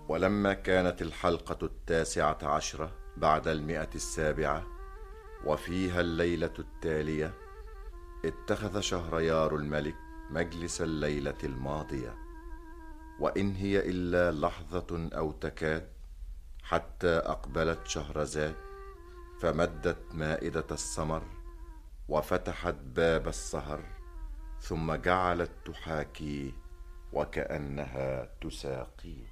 ولما كانت الحلقة التاسعة عشرة بعد المئة السابعة وفيها الليلة التالية اتخذ شهريار الملك مجلس الليلة الماضية وإن هي إلا لحظة أو تكاد حتى أقبلت شهرزاد فمدت مائدة السمر وفتحت باب السهر ثم جعلت تحاكيه وكأنها تساقيه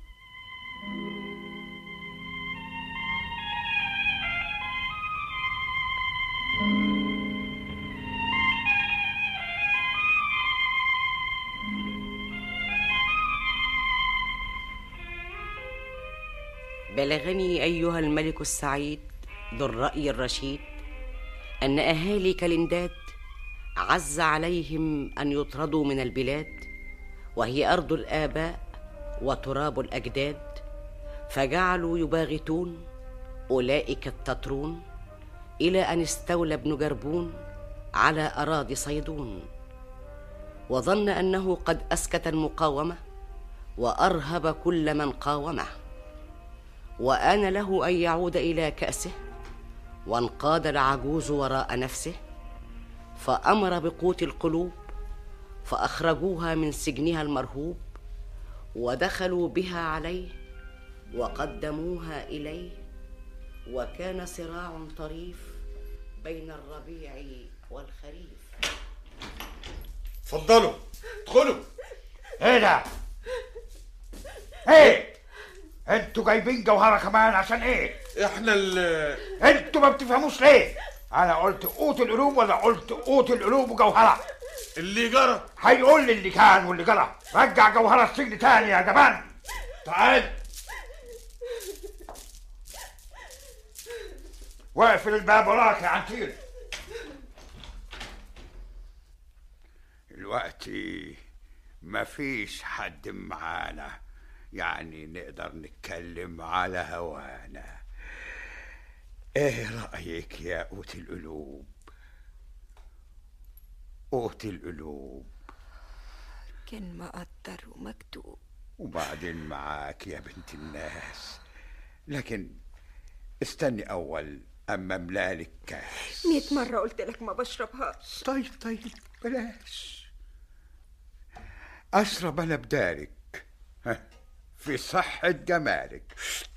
بلغني ايها الملك السعيد ذو الراي الرشيد ان اهالي كلندات عز عليهم ان يطردوا من البلاد وهي ارض الاباء وتراب الاجداد فجعلوا يباغتون اولئك التترون الى ان استولى ابن جربون على اراضي صيدون وظن انه قد اسكت المقاومه وارهب كل من قاومه وان له ان يعود الى كاسه وانقاد العجوز وراء نفسه فامر بقوت القلوب فاخرجوها من سجنها المرهوب ودخلوا بها عليه وقدموها اليه وكان صراع طريف بين الربيع والخريف اتفضلوا ادخلوا ايه ده؟ ايه؟ انتوا جايبين جوهره كمان عشان ايه؟ احنا ال انتوا ما بتفهموش ليه؟ انا قلت قوت القلوب ولا قلت قوت القلوب وجوهره؟ اللي جرى هيقول لي اللي كان واللي جرى رجع جوهره السجن تاني يا جبان تعال واقفل الباب وراك يا عنتير دلوقتي مفيش حد معانا يعني نقدر نتكلم على هوانا ايه رأيك يا قوت القلوب قوت القلوب كان مقدر ومكتوب وبعدين معاك يا بنت الناس لكن استني أول أما ملالك كاس مية مرة قلت لك ما بشربهاش طيب طيب بلاش أشرب أنا بدارك ها، في صحة جمالك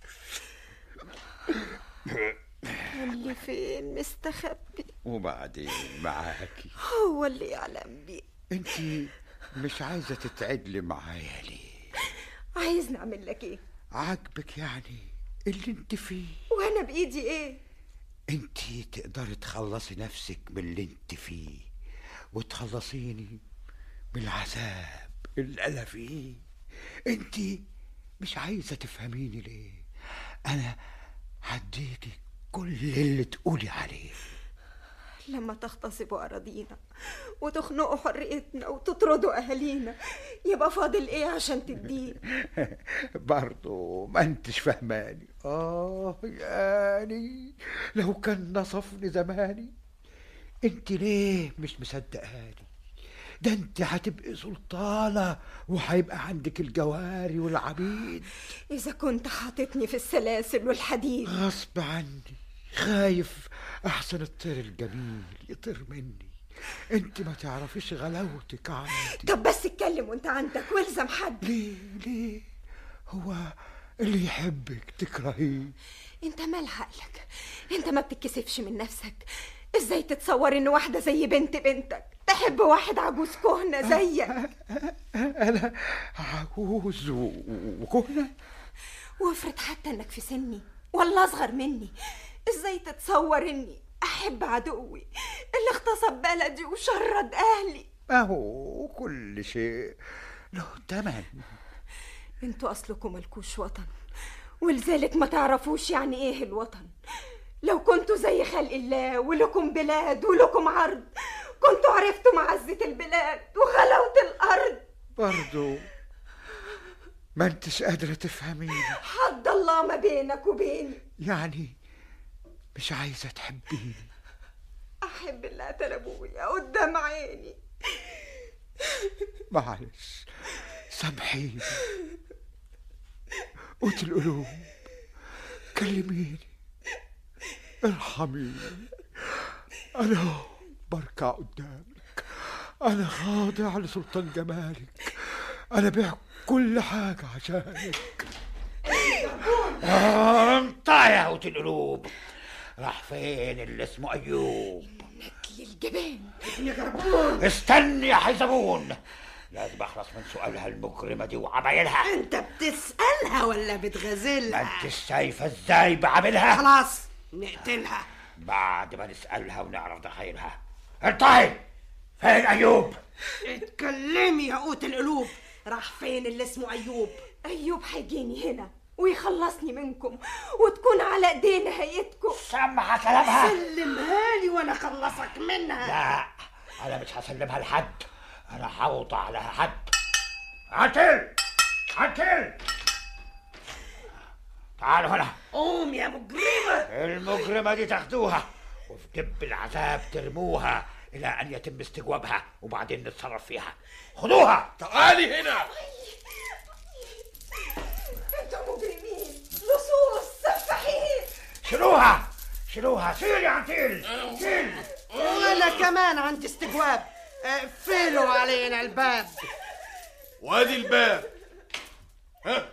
اللي فين مستخبي وبعدين معاكي هو اللي يعلم بيه انت مش عايزة تتعدلي معايا ليه عايز نعمل لك ايه عاجبك يعني اللي انت فيه وانا بايدي ايه انت تقدري تخلصي نفسك من اللي انت فيه وتخلصيني من العذاب اللي انا فيه انت مش عايزه تفهميني ليه انا هديكي كل اللي تقولي عليه لما تغتصبوا أراضينا وتخنقوا حريتنا وتطردوا أهالينا يبقى فاضل إيه عشان تديه برضو ما انتش فهماني اه يعني لو كان نصفني زماني انت ليه مش مصدقاني ده انت هتبقي سلطانة وهيبقى عندك الجواري والعبيد إذا كنت حاططني في السلاسل والحديد غصب عني خايف احسن الطير الجميل يطير مني انت ما تعرفيش غلاوتك عندي طب بس اتكلم وانت عندك والزم حد ليه ليه هو اللي يحبك تكرهيه انت مال عقلك انت ما بتتكسفش من نفسك ازاي تتصور ان واحدة زي بنت بنتك تحب واحد عجوز كهنة زيك انا عجوز و- وكهنة وافرض حتى انك في سني ولا اصغر مني ازاي تتصور اني احب عدوي اللي اغتصب بلدي وشرد اهلي اهو كل شيء له تمن انتوا اصلكم ملكوش وطن ولذلك ما تعرفوش يعني ايه الوطن لو كنتوا زي خلق الله ولكم بلاد ولكم عرض كنتوا عرفتوا معزة البلاد وغلاوة الأرض برضو ما انتش قادرة تفهميني حد الله ما بينك وبيني يعني مش عايزة تحبيني أحب اللي قتل أبويا قدام عيني معلش سامحيني قوت القلوب كلميني ارحميني أنا هو بركع قدامك أنا خاضع لسلطان جمالك أنا بيع كل حاجة عشانك انت يا قوت القلوب راح فين اللي اسمه أيوب للجبان استني يا حيزبون لازم اخلص من سؤالها المجرمه دي وعمايلها انت بتسألها ولا ما بتغازلها انت شايفه ازاي بعملها خلاص نقتلها بعد ما نسالها ونعرف ضحايلها انتهي فين ايوب اتكلمي يا قوت القلوب راح فين اللي اسمه ايوب أيوب هيجيني هنا ويخلصني منكم وتكون على ايدينا هيئتكم سمع كلامها سلمها لي وانا اخلصك منها لا انا مش هسلمها لحد انا هوضع لها حد عتل عتل تعالوا هنا قوم يا مجرمة المجرمة دي تاخدوها وفي دب العذاب ترموها إلى أن يتم استجوابها وبعدين نتصرف فيها خدوها تعالي هنا انتوا مجرمين لصوص سفاحين شيلوها شيلوها شيل يا عتيل شيل وانا كمان عندي استجواب اقفلوا علينا الباب وادي الباب ها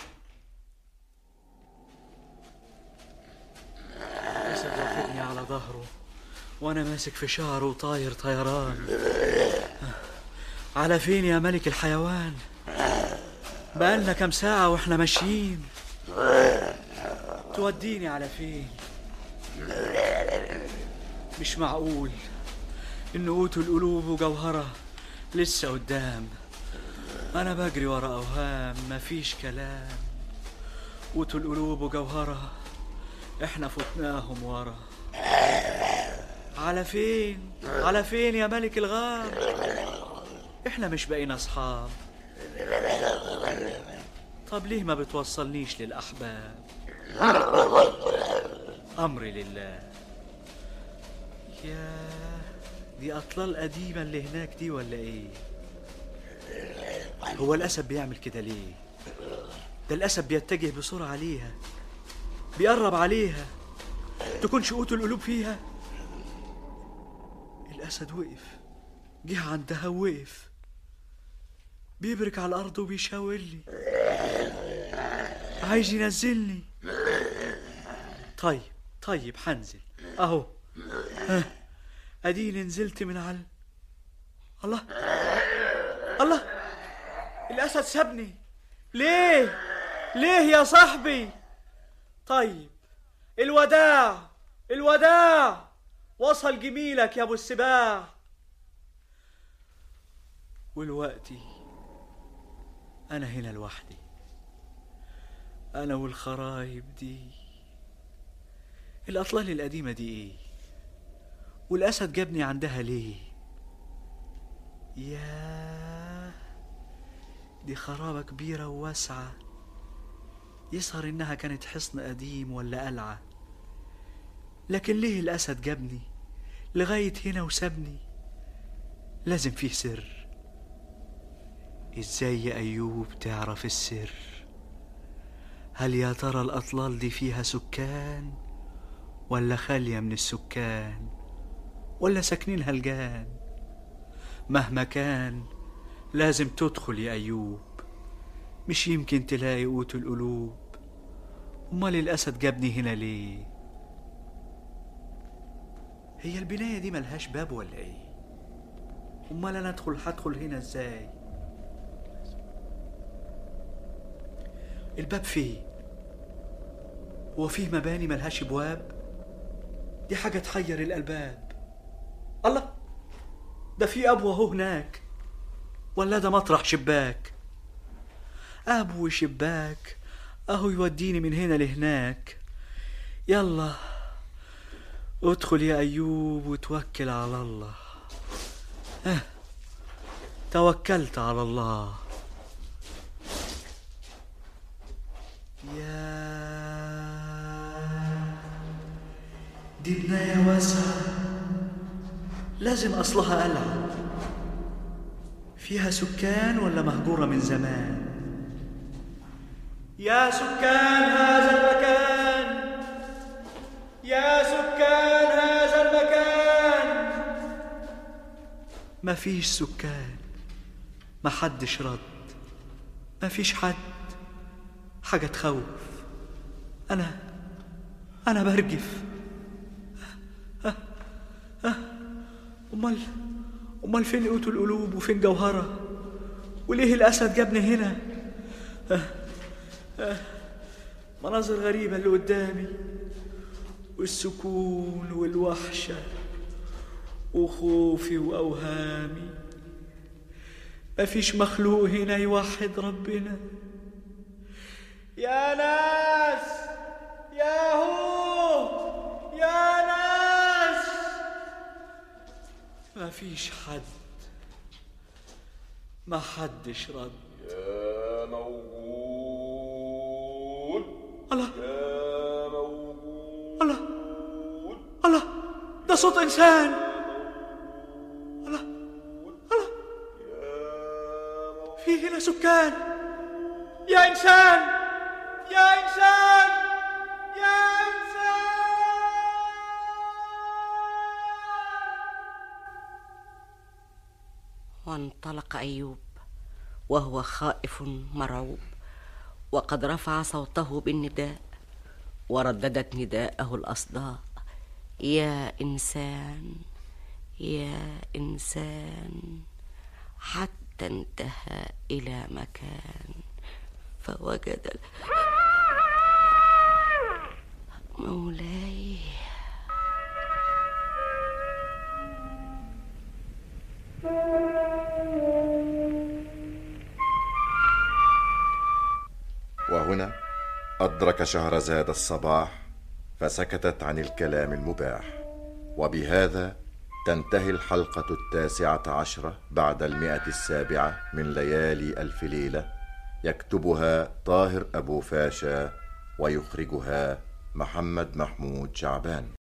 الأسد واخدني على ظهره وأنا ماسك في شعره وطاير طيران على فين يا ملك الحيوان بقالنا كام ساعة وإحنا ماشيين توديني على فين مش معقول إن قوت القلوب وجوهرة لسه قدام أنا بجري ورا أوهام مفيش كلام قوت القلوب وجوهرة احنا فتناهم ورا على فين على فين يا ملك الغار احنا مش بقينا اصحاب طب ليه ما بتوصلنيش للاحباب امري لله يا دي اطلال قديمه اللي هناك دي ولا ايه هو الاسد بيعمل كده ليه ده الاسد بيتجه بسرعه ليها بيقرب عليها تكون شقوت القلوب فيها الأسد وقف جه عندها وقف بيبرك على الأرض وبيشاور لي عايز ينزلني طيب طيب حنزل أهو ها أديني نزلت من على الله الله الأسد سابني ليه ليه يا صاحبي طيب الوداع الوداع وصل جميلك يا ابو السباع والوقتي انا هنا لوحدي انا والخرايب دي الاطلال القديمه دي ايه والاسد جابني عندها ليه ياه دي خرابه كبيره وواسعه يظهر إنها كانت حصن قديم ولا قلعة لكن ليه الأسد جابني لغاية هنا وسابني لازم فيه سر إزاي يا أيوب تعرف السر هل يا ترى الأطلال دي فيها سكان ولا خالية من السكان ولا ساكنينها الجان مهما كان لازم تدخل يا أيوب مش يمكن تلاقي قوت القلوب امال الاسد جابني هنا ليه هي البنايه دي ملهاش باب ولا ايه امال انا ادخل هدخل هنا ازاي الباب فيه هو فيه مباني ملهاش ابواب دي حاجه تحير الالباب الله ده في ابوه اهو هناك ولا ده مطرح شباك أب وشباك أهو يوديني من هنا لهناك يلا ادخل يا أيوب وتوكل على الله أه توكلت على الله يا دي بناية واسعة لازم أصلها قلعة فيها سكان ولا مهجورة من زمان يا سكان هذا المكان يا سكان هذا المكان ما فيش سكان ما حدش رد ما فيش حد حاجة تخوف أنا أنا برجف أمال أمال فين قوت القلوب وفين جوهرة وليه الأسد جابني هنا مناظر غريبة اللي قدامي والسكون والوحشة وخوفي وأوهامي مفيش مخلوق هنا يوحد ربنا يا ناس يا هو يا ناس مفيش حد ما حدش رد يا موجود الله يا موجود الله الله ده صوت إنسان الله الله في هنا سكان يا إنسان يا إنسان يا وانطلق ايوب وهو خائف مرعوب وقد رفع صوته بالنداء ورددت نداءه الاصداء يا انسان يا انسان حتى انتهى الى مكان فوجد ال- مولاي وهنا أدرك شهرزاد الصباح فسكتت عن الكلام المباح وبهذا تنتهي الحلقة التاسعة عشرة بعد المئة السابعة من ليالي ألف ليلة يكتبها طاهر أبو فاشا ويخرجها محمد محمود شعبان